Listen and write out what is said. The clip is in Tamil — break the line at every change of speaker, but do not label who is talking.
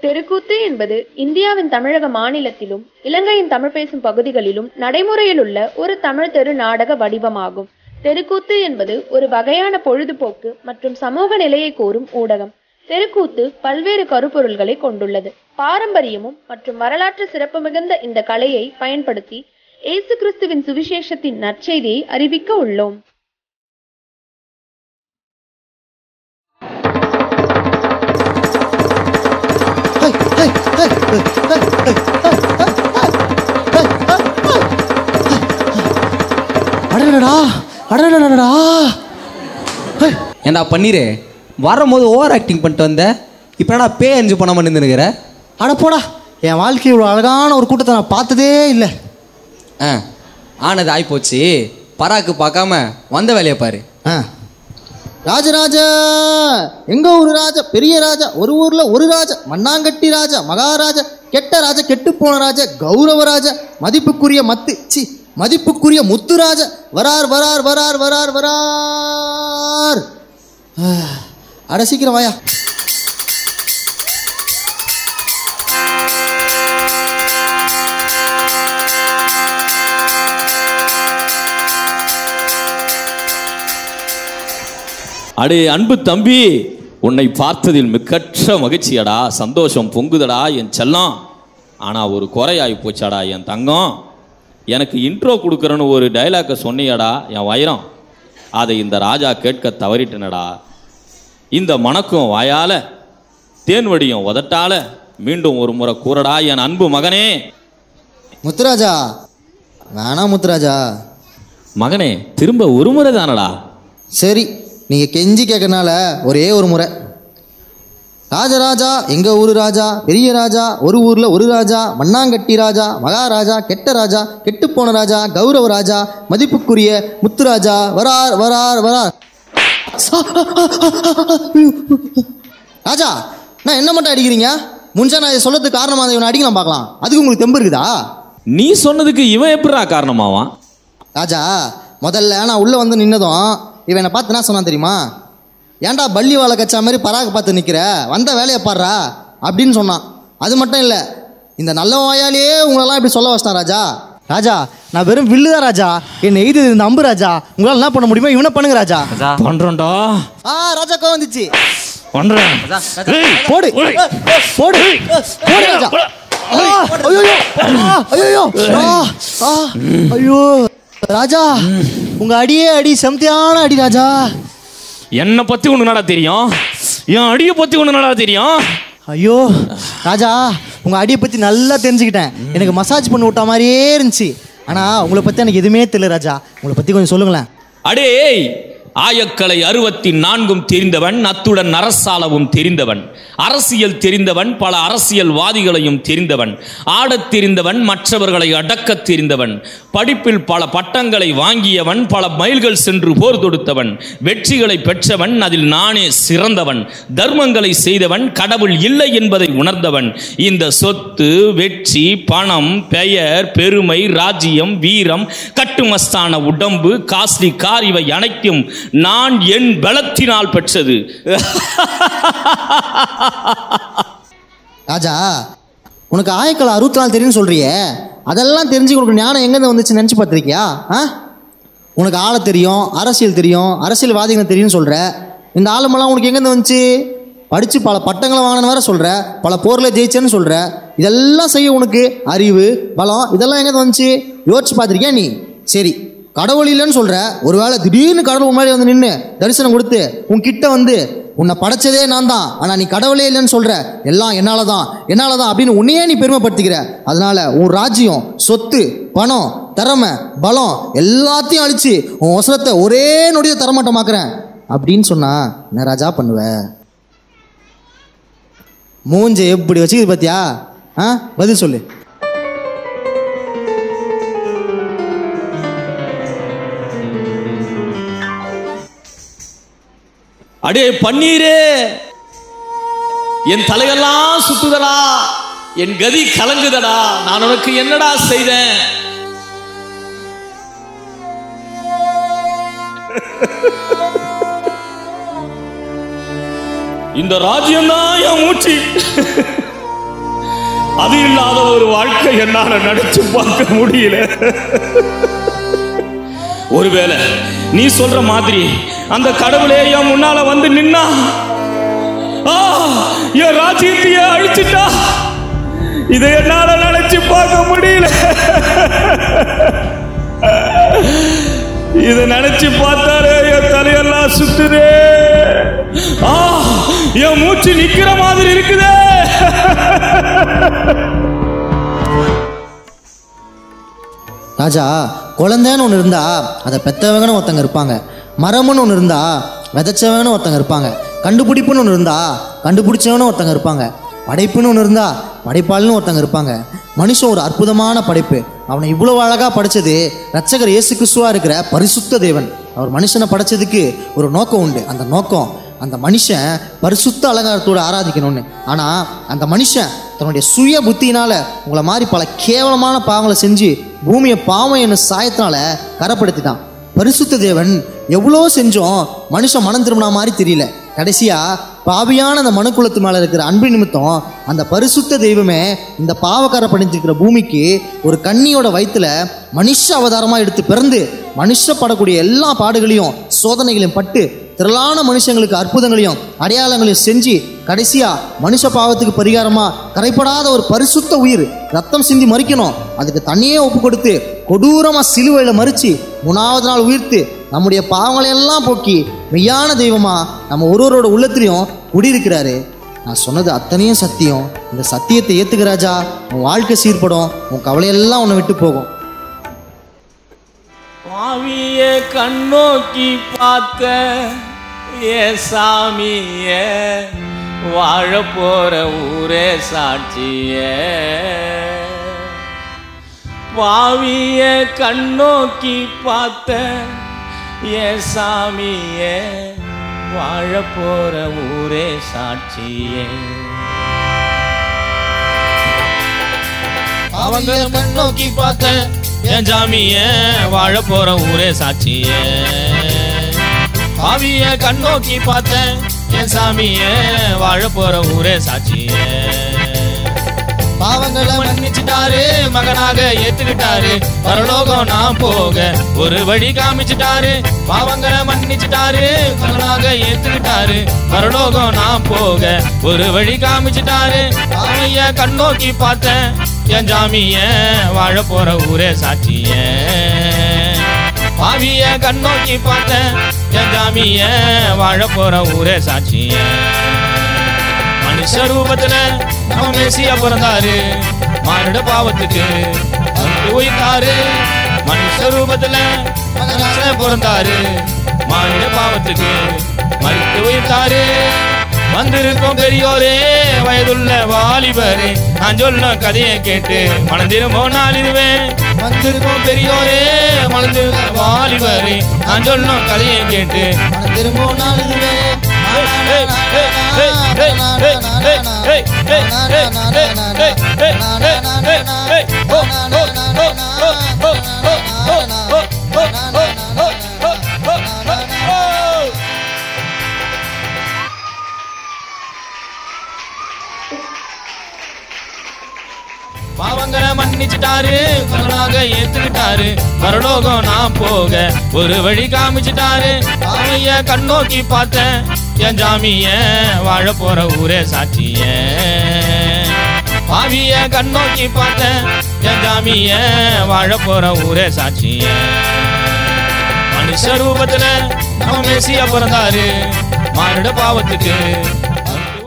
தெருக்கூத்து என்பது இந்தியாவின் தமிழக மாநிலத்திலும் இலங்கையின் தமிழ் பேசும் பகுதிகளிலும் நடைமுறையில் உள்ள ஒரு தமிழ் தெரு நாடக வடிவமாகும் தெருக்கூத்து என்பது ஒரு வகையான பொழுதுபோக்கு மற்றும் சமூக நிலையை கோரும் ஊடகம் தெருக்கூத்து பல்வேறு கருப்பொருள்களை கொண்டுள்ளது பாரம்பரியமும் மற்றும் வரலாற்று சிறப்பு மிகுந்த இந்த கலையை பயன்படுத்தி இயேசு கிறிஸ்துவின் சுவிசேஷத்தின் நற்செய்தியை அறிவிக்க உள்ளோம்
அடடடா அடடடடா ஹேய்,
ஏன்டா பன்னீரு வரும்போது ஓவர் ஆக்டிங் பண்ணிட்டு வந்த இப்போ என்னடா பே என்ஜு பண்ணாமல் நின்றுனுக்கிற
அட போடா என் வாழ்க்கை இவ்வளோ அழகான ஒரு கூட்டத்தை நான் பார்த்ததே இல்லை
ஆ ஆனது ஆயிப்போச்சு பராக்கு பார்க்காம வந்த வேலையை பாரு
ஆ ராஜராஜ எங்க ஊரு ராஜா பெரிய ராஜா ஒரு ஊர்ல ஒரு ராஜா மண்ணாங்கட்டி ராஜா மகாராஜா கெட்ட ராஜா கெட்டு போன ராஜா கௌரவ ராஜா மதிப்புக்குரிய மத்து சி மதிப்புக்குரிய முத்து ராஜா வரார் வரார் வரார் வரார் வரார் ஆ, அட சீக்கிரம் வாயா
அடே அன்பு தம்பி உன்னை பார்த்ததில் மிக்கற்ற மகிழ்ச்சியடா சந்தோஷம் பொங்குதடா என் செல்லம் ஆனால் ஒரு குறையாகி போச்சாடா என் தங்கம் எனக்கு இன்ட்ரோ கொடுக்குறேன்னு ஒரு டைலாக்கை சொன்னியடா என் வைரம் அதை இந்த ராஜா கேட்க தவறிட்டனடா இந்த மணக்கும் வாயால தேன் வடியும் உதட்டால மீண்டும் ஒரு முறை கூறடா என் அன்பு மகனே
முத்துராஜா வேணாம் முத்துராஜா
மகனே திரும்ப ஒரு முறை தானடா
சரி நீங்க கெஞ்சி கேட்கறனால ஒரே ஒரு முறை ராஜராஜா எங்க ஊரு ராஜா பெரிய ராஜா ஒரு ஊர்ல ஒரு ராஜா மண்ணாங்கட்டி ராஜா மகாராஜா கெட்ட ராஜா கெட்டு போன ராஜா கௌரவ ராஜா மதிப்புக்குரிய முத்துராஜா வரார் வரார் வரார் ராஜா நான் என்ன மட்டும் அடிக்கிறீங்க முன்சா நான் இதை சொல்லறதுக்கு காரணமாக இவனை அடிக்கலாம் பார்க்கலாம் அதுக்கு உங்களுக்கு தெம்பு இருக்குதா
நீ சொன்னதுக்கு இவன் எப்படிடா காரணமாவான்
ராஜா முதல்ல நான் உள்ள வந்து நின்னதும் இவன் என்னை பார்த்து என்ன சொன்னான் தெரியுமா ஏன்டா பள்ளி வாழை கச்சா மாதிரி பராக பார்த்து நிற்கிற வந்த வேலையை பாடுறா அப்படின்னு சொன்னான் அது மட்டும் இல்லை இந்த நல்ல வாயாலேயே உங்களெல்லாம் இப்படி சொல்ல வச்சிட்டான் ராஜா ராஜா நான் வெறும் வில்லு தான் ராஜா என்னை எய்து இந்த அம்பு ராஜா உங்களால் என்ன பண்ண முடியுமோ இவனை பண்ணுங்க ராஜா
பண்றோண்டா
ஆ ராஜா கோவம் வந்துச்சு
பண்றேன்
போடு போடு போடு ராஜா ஆ, ஐயையோ ஆ, ஐயையோ ஆ, ஆ, ஐயோ ராஜா உங்க அடியே அடி செம்தியான அடி ராஜா
என்னை பத்தி ஒண்ணு நடா தெரியும் என் அடியை பத்தி ஒண்ணு நடா தெரியும்
ஐயோ ராஜா உங்க அடியை பத்தி நல்லா தெரிஞ்சுக்கிட்டேன் எனக்கு மசாஜ் பண்ணி விட்ட மாதிரியே இருந்துச்சு ஆனா உங்களை பத்தி எனக்கு எதுவுமே தெரியல ராஜா உங்களை பத்தி கொஞ்சம் சொல்லுங்களேன்
அடே ஆயக்கலை அறுபத்தி நான்கும் தெரிந்தவன் அத்துடன் அரசாளவும் தெரிந்தவன் அரசியல் தெரிந்தவன் பல அரசியல்வாதிகளையும் தெரிந்தவன் ஆடத் தெரிந்தவன் மற்றவர்களை அடக்கத் தெரிந்தவன் படிப்பில் பல பட்டங்களை வாங்கியவன் பல மைல்கள் சென்று போர் தொடுத்தவன் வெற்றிகளை பெற்றவன் அதில் நானே சிறந்தவன் தர்மங்களை செய்தவன் கடவுள் இல்லை என்பதை உணர்ந்தவன் இந்த சொத்து வெற்றி பணம் பெயர் பெருமை ராஜ்யம் வீரம் கட்டுமஸ்தான உடம்பு காஸ்ட்லி கார் இவை அனைத்தும் நான் என் பலத்தினால் பெற்றது
ராஜா உனக்கு ஆயக்கலை அறுபத்தி நாலு தெரியும்னு சொல்றியே அதெல்லாம் தெரிஞ்சு உனக்கு ஞானம் எங்கேருந்து வந்துச்சு நினச்சி பார்த்துருக்கியா ஆ உனக்கு ஆளை தெரியும் அரசியல் தெரியும் அரசியல்வாதிகள் தெரியும்னு சொல்கிற இந்த ஆளுமெல்லாம் உனக்கு எங்கேருந்து வந்துச்சு படித்து பல பட்டங்களை வாங்கினு வேற சொல்கிற பல போரில் ஜெயிச்சேன்னு சொல்கிற இதெல்லாம் செய்ய உனக்கு அறிவு பலம் இதெல்லாம் எங்கேருந்து வந்துச்சு யோசிச்சு பார்த்துருக்கியா நீ சரி கடவுள் இல்லைன்னு சொல்கிற ஒருவேளை திடீர்னு கடவுள் முன்னாடி வந்து நின்று தரிசனம் கொடுத்து உன் கிட்ட வந்து உன்னை படைச்சதே நான் தான் ஆனால் நீ கடவுளே இல்லைன்னு சொல்கிற எல்லாம் என்னால தான் என்னால தான் அப்படின்னு உன்னையே நீ பெருமைப்படுத்திக்கிற அதனால உன் ராஜ்யம் சொத்து பணம் திறமை பலம் எல்லாத்தையும் அழிச்சு உன் அவசரத்தை ஒரே நொடியை தரமாட்டமாக்குறேன் அப்படின்னு சொன்னா என்ன ராஜா பண்ணுவ மூஞ்ச எப்படி வச்சுக்குது பாத்தியா ஆ பதில் சொல்லு
அடே பன்னீரே என் தலையெல்லாம் சுத்துதடா என் கதி கலங்குதடா நான் உனக்கு என்னடா செய்தேன் இந்த ராஜ்யம் தான் என் மூச்சு அது இல்லாத ஒரு வாழ்க்கை என்னால நினைச்சு பார்க்க முடியல ஒருவேளை நீ சொல்ற மாதிரி அந்த கடவுளே என் முன்னால வந்து நின்னா ஆ, என் ராஜ்யத்தையே அழிச்சிட்டா இதை என்னால நினைச்சு பார்க்க முடியல இதை நினைச்சு பார்த்தாலே என் தலையெல்லாம் சுத்துதே ஆ என் மூச்சு நிக்கிற மாதிரி இருக்குதே
ராஜா குழந்தைன்னு ஒன்று இருந்தா அதை பெத்தவங்கன்னு ஒருத்தங்க இருப்பாங்க மரம்னு ஒன்று இருந்தா விதைச்சவங்கன்னு ஒருத்தங்க இருப்பாங்க கண்டுபிடிப்புன்னு ஒன்று இருந்தா கண்டுபிடிச்சவனு ஒருத்தங்க இருப்பாங்க படைப்புன்னு ஒன்று இருந்தா படைப்பாளன்னு ஒருத்தங்க இருப்பாங்க மனுஷன் ஒரு அற்புதமான படைப்பு அவனை இவ்வளோ அழகாக படைச்சது ரட்சகர் இயேசு கிறிஸ்துவா இருக்கிற பரிசுத்த தேவன் அவர் மனுஷனை படைச்சதுக்கு ஒரு நோக்கம் உண்டு அந்த நோக்கம் அந்த மனுஷன் பரிசுத்த அலங்காரத்தோடு ஆராதிக்கணும்னு ஆனால் அந்த மனுஷன் தன்னுடைய சுய புத்தியினால உங்களை மாதிரி பல கேவலமான பாவங்களை செஞ்சு பூமியை பாவம் என்ன சாயத்தினால கரப்படுத்திட்டான் பரிசுத்த தேவன் எவ்வளோ செஞ்சோம் மனுஷன் மனம் திரும்பினா மாதிரி தெரியல கடைசியா பாவியான அந்த மனுக்குலத்து மேல இருக்கிற அன்பு நிமித்தம் அந்த பரிசுத்த தெய்வமே இந்த பாவக்கார பண்ணிச்சிருக்கிற பூமிக்கு ஒரு கன்னியோட வயித்துல மனுஷ அவதாரமா எடுத்து பிறந்து மனுஷப்படக்கூடிய எல்லா பாடுகளையும் சோதனைகளையும் பட்டு திரளான மனுஷங்களுக்கு அற்புதங்களையும் அடையாளங்களையும் செஞ்சு கடைசியா மனுஷ பாவத்துக்கு பரிகாரமா கரைப்படாத ஒரு பரிசுத்த உயிர் ரத்தம் சிந்தி மறிக்கணும் அதுக்கு தண்ணியே ஒப்பு கொடுத்து கொடூரமா சிலுவையில மறிச்சு மூணாவது நாள் உயிர்த்து நம்முடைய பாவங்களை எல்லாம் போக்கி மெய்யான தெய்வமா நம்ம ஒருவரோட உள்ளத்திலையும் குடியிருக்கிறாரு நான் சொன்னது அத்தனையும் சத்தியம் இந்த சத்தியத்தை ஏத்துக்க ராஜா உன் வாழ்க்கை சீர்படும் உன் கவலையெல்லாம் உன்னை விட்டு போகும்
பாவிய கண்ணோக்கி பார்த்த ஏ சாமிய வாழ போற ஊரே சாட்சிய பாவிய கண்ணோக்கி பார்த்த ஏ சாமிய வாழ போற ஊரே சாட்சியே அவங்க நோக்கி பார்த்தேன் என் ஜாமிய வாழ போற ஊரே சாட்சிய பாவிய கண்ணோக்கி பார்த்தேன் என் சாமிய வாழ போற ஊரே சாட்சிய பாவங்களை மன்னிச்சிட்டாரு மகனாக ஏத்துக்கிட்டாரு பரலோகம் நான் போக ஒரு வழி காமிச்சிட்டாரு பாவங்களை மன்னிச்சிட்டாரு மகனாக ஏத்துக்கிட்டாரு பரலோகம் நான் போக ஒரு வழி காமிச்சிட்டாரு பாவிய கண்ணோக்கி பார்த்தேன் என் ஜாமிய வாழ போற ஊரே சாட்சிய பாவிய கண்ணோக்கி பார்த்தேன் என் ஜாமிய வாழ போற ஊரே சாட்சிய மனுஷ ரூபத்துல நம்ம மேசியா பிறந்தாரு மானிட பாவத்துக்கு வந்து உயிர்த்தாரு மனுஷ ரூபத்துல மனுஷன் பிறந்தாரு மானிட பாவத்துக்கு மறித்து உயிர்த்தாரு வந்திருக்கும் பெரியோரே வயதுள்ள வாலிபரே நான் சொல்ல கதையை கேட்டு மனந்திருமோ நாளிடுவே வந்திருக்கும் பெரியோரே மனந்திருக்க வாலிபரே நான் சொல்ல கதையை கேட்டு
திரும்ப நாள் இதுவே
பாவங்களை மன்னிச்சிட்டாரு மகனாக ஏத்துக்கிட்டாரு பரலோகம் நான் போக ஒரு வழி காமிச்சிட்டாரு பாவைய கண்ணோக்கி பார்த்தேன் என் ஜாமிய வாழ போற ஊரே சாட்சிய பாவிய கண்ணோக்கி பார்த்தேன் என் ஜாமிய வாழ போற ஊரே சாட்சிய மனுஷ ரூபத்துல நம்ம மேசியா பிறந்தாரு மானிட பாவத்துக்கு